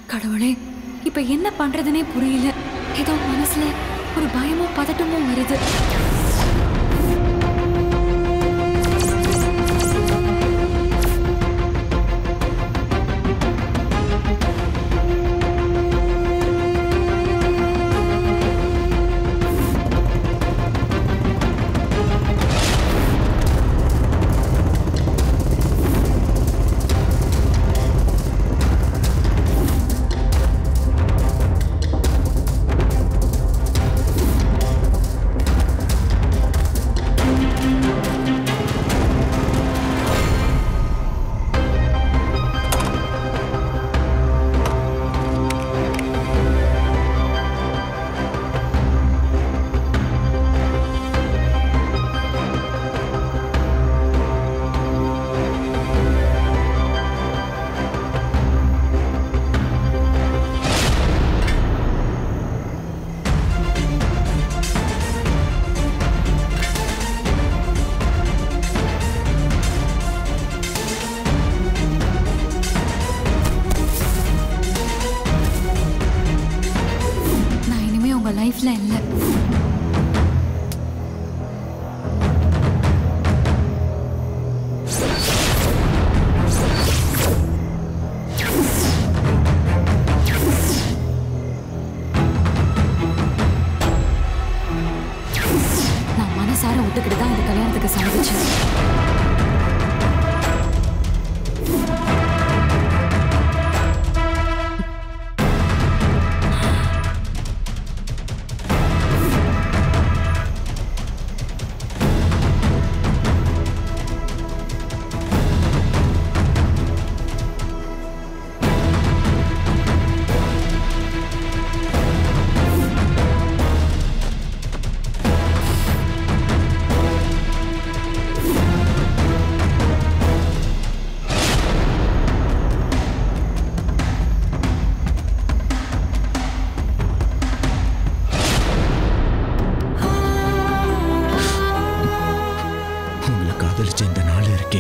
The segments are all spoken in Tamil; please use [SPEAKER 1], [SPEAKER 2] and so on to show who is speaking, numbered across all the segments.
[SPEAKER 1] கடவுளே இப்ப என்ன பண்றதுனே புரியல ஏதோ மனசுல ஒரு பயமும் பதட்டமும் வருது நான் இனிமே உங்க லைஃப்ல இல்ல நான் மனசார ஒத்துக்கிட்டு தான் இந்த கல்யாணத்துக்கு சம்மதிச்சேன்
[SPEAKER 2] உங்களை காதலிச்ச இந்த நாள் இருக்கே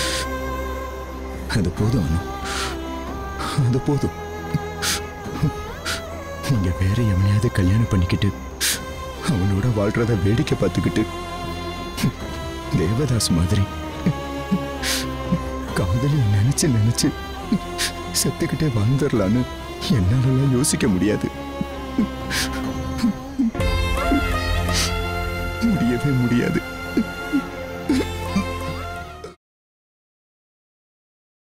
[SPEAKER 2] அது போதும் அனு அது போதும் நீங்க வேற எவனையாவது கல்யாணம் பண்ணிக்கிட்டு அவனோட வாழ்றத வேடிக்கை பார்த்துக்கிட்டு தேவதாஸ் மாதிரி காதலி நினைச்சு நினைச்சு செத்துக்கிட்டே வாழ்ந்துடலான்னு என்னாலலாம் யோசிக்க முடியாது முடியவே முடியாது